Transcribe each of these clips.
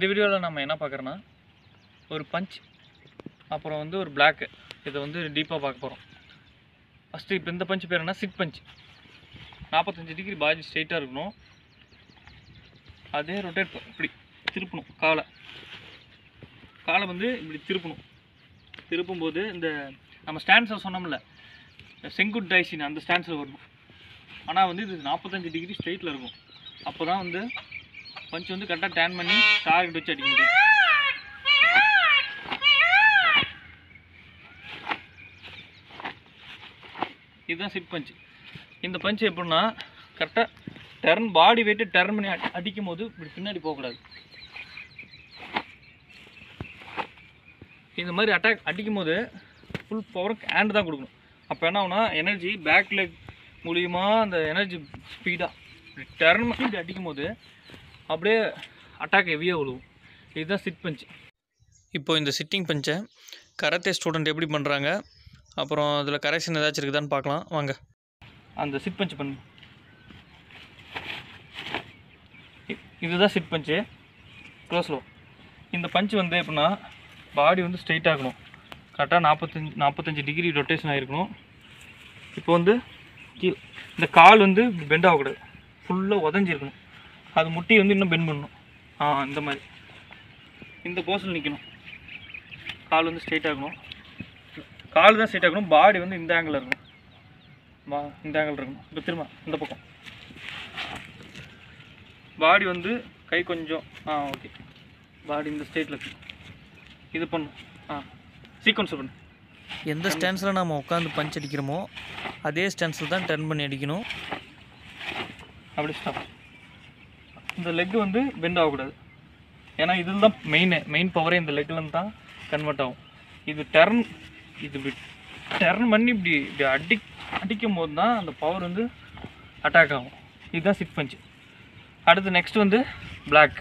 இந்த வீடியோவில் நம்ம என்ன பார்க்குறோன்னா ஒரு பஞ்ச் அப்புறம் வந்து ஒரு பிளாக்கு இதை வந்து டீப்பாக பார்க்க போகிறோம் ஃபஸ்ட்டு இப்போ இந்த பஞ்ச் பேர் என்ன சிட் பஞ்ச் நாற்பத்தஞ்சு டிகிரி பாடி ஸ்ட்ரைட்டாக இருக்கணும் அதே ரொட்டேட் இப்படி திருப்பணும் காலை காலை வந்து இப்படி திருப்பணும் திருப்பும்போது இந்த நம்ம ஸ்டாண்ட்ஸில் சொன்னோம்ல செங்குட் டைசின் அந்த ஸ்டாண்ட்ஸில் வரணும் ஆனால் வந்து இது நாற்பத்தஞ்சு டிகிரி ஸ்ட்ரைட்டில் இருக்கும் அப்போ தான் வந்து பஞ்ச் வந்து கரெக்டாக டேன் பண்ணி டார்கெட் வச்சு அடிக்க முடியும் இதுதான் சிட் பஞ்ச் இந்த பஞ்ச் எப்படின்னா கரெக்டாக டர்ன் பாடி வெயிட்டு டர்ன் பண்ணி அடி- அடிக்கும் போது இப்படி பின்னாடி போகக்கூடாது இந்த மாதிரி அட்டாக் அடிக்கும் போது ஃபுல் பவர் ஹேண்ட் தான் கொடுக்கணும் அப்போ என்ன ஆகுனா எனர்ஜி பேக் லெக் மூலியமா அந்த எனர்ஜி ஸ்பீடாக இப்படி டர்ன் பண்ணி இப்படி அடிக்கும் போது அப்படியே அட்டாக் ஹெவியாக விழுவும் இதுதான் சிட் பஞ்ச் இப்போ இந்த சிட்டிங் பஞ்சை கராத்தே ஸ்டூடெண்ட் எப்படி பண்ணுறாங்க அப்புறம் அதில் கரெக்ஷன் ஏதாச்சும் இருக்குதான்னு பார்க்கலாம் வாங்க அந்த சிட் பஞ்ச் பண்ணு இ- இதுதான் சிட் பஞ்சு க்ளோஸ்லோ இந்த பஞ்ச் வந்து எப்படின்னா பாடி வந்து ஸ்ட்ரைட் ஆகணும் கரெக்டாக நாற்பத்தஞ்சு நாற்பத்தஞ்சு டிகிரி ரொட்டேஷன் ஆகிருக்கணும் இப்போ வந்து கீழ் இந்த கால் வந்து பெண்ட் ஆகக்கூடாது ஃபுல்லாக உதஞ்சிருக்கணும் அது முட்டி வந்து இன்னும் பெண்ட் பண்ணணும் ஆ இந்த மாதிரி இந்த போஸில் நிற்கணும் கால் வந்து ஸ்ட்ரைட் ஆகணும் கால் தான் ஸ்ட்ரைட் ஆகணும் பாடி வந்து இந்த ஆங்கிளில் இருக்கணும் பா இந்த ஆங்கிள் இருக்கணும் இப்போ திரும்ப இந்த பக்கம் பாடி வந்து கை கொஞ்சம் ஆ ஓகே பாடி இந்த ஸ்டேட்டில் இருக்கு இது பண்ணு ஆ சீக்வன்ஸ் பண்ணு எந்த ஸ்டான்ஸில் நம்ம உட்காந்து பஞ்ச் அடிக்கிறோமோ அதே ஸ்டான்ஸில் தான் டர்ன் பண்ணி அடிக்கணும் அப்படி ஸ்டாப் இந்த லெக் வந்து பெண்ட் ஆகக்கூடாது ஏன்னா இதில் தான் மெயின் மெயின் பவரே இந்த லெக்லேருந்து தான் கன்வெர்ட் ஆகும் இது டர்ன் இது இப்படி டர்ன் பண்ணி இப்படி இப்படி அடி அடிக்கும் போது தான் அந்த பவர் வந்து அட்டாக் ஆகும் இதுதான் சிட் பஞ்ச் அடுத்து நெக்ஸ்ட் வந்து பிளாக்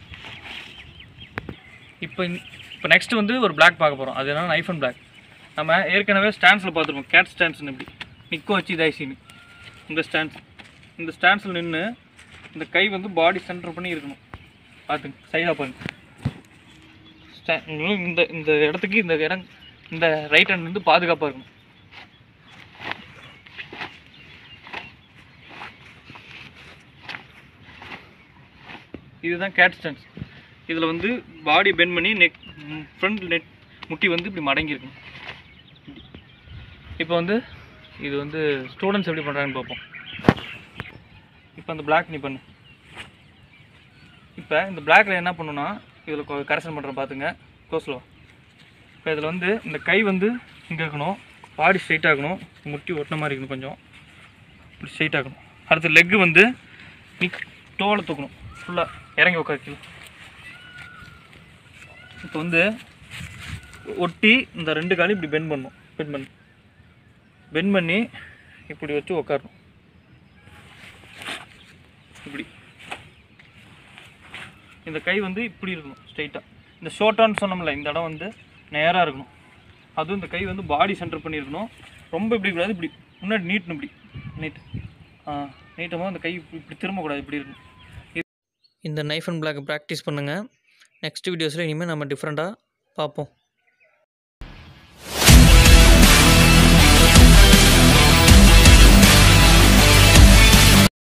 இப்போ இந்த- இப்போ நெக்ஸ்ட் வந்து ஒரு பிளாக் பார்க்க போகிறோம் அது என்னன்னா நைஃப் அண்ட் பிளாக் நம்ம ஏற்கனவே ஸ்டாண்ட்ஸில் பார்த்துருப்போம் கேட் ஸ்டாண்ட்ஸ்னு இப்படி நிற்க வச்சு தைசின்னு இந்த ஸ்டாண்ட்ஸ் இந்த ஸ்டாண்ட்ஸில் நின்று இந்த கை வந்து பாடி சென்டர் பண்ணி இருக்கணும் பார்த்துங்க சைடாக பாருங்க ஸ்டா- இன்னும் இந்த இந்த இடத்துக்கு இந்த இடம் இந்த ரைட் ஹேண்ட் வந்து பாதுகாப்பாக இருக்கணும் இதுதான் கேட் ஸ்டாண்ட்ஸ் இதில் வந்து பாடி பெண்ட் பண்ணி நெக் ஃப்ரண்ட் நெட் முட்டி வந்து இப்படி மடங்கியிருக்கணும் இப்போ வந்து இது வந்து ஸ்டூடெண்ட்ஸ் எப்படி பண்ணுறாங்கன்னு பார்ப்போம் இப்போ அந்த பிளாக் நீ பண்ணு இப்போ இந்த பிளாக்ல என்ன பண்ணுன்னா இதில் கரெக்ஷன் பண்ணுற பார்த்துங்க க்ளோஸில் இப்போ இதில் வந்து இந்த கை வந்து இங்கே இருக்கணும் பாடி ஸ்ட்ரைட் ஆகணும் முட்டி ஒட்டின மாதிரி இருக்கணும் கொஞ்சம் இப்படி ஸ்ட்ரைட் ஆகணும் அடுத்து லெக்கு வந்து நீ தோலை தூக்கணும் ஃபுல்லாக இறங்கி உட்காந்து இப்போ வந்து ஒட்டி இந்த ரெண்டு காலையும் இப்படி பெண்ட் பண்ணணும் பெண்ட் பண்ணு பெண்ட் பண்ணி இப்படி வச்சு உட்காரணும் இப்படி இந்த கை வந்து இப்படி இருக்கணும் ஸ்ட்ரைட்டாக இந்த ஷோர்ட்டான்னு சொன்னோம்ல இந்த இடம் வந்து நேராக இருக்கணும் அதுவும் இந்த கை வந்து பாடி சென்டர் பண்ணியிருக்கணும் ரொம்ப இப்படி கூடாது இப்படி முன்னாடி நீட்டணும் இப்படி நீட் ஆ நீட்டமாக அந்த கை இப்படி இப்படி திரும்பக்கூடாது இப்படி இருக்கணும் இந்த நைஃப் அண்ட் பிளாக் ப்ராக்டிஸ் பண்ணுங்கள் நெக்ஸ்ட் வீடியோஸில் இனிமேல் நம்ம டிஃப்ரெண்ட்டாக பார்ப்போம்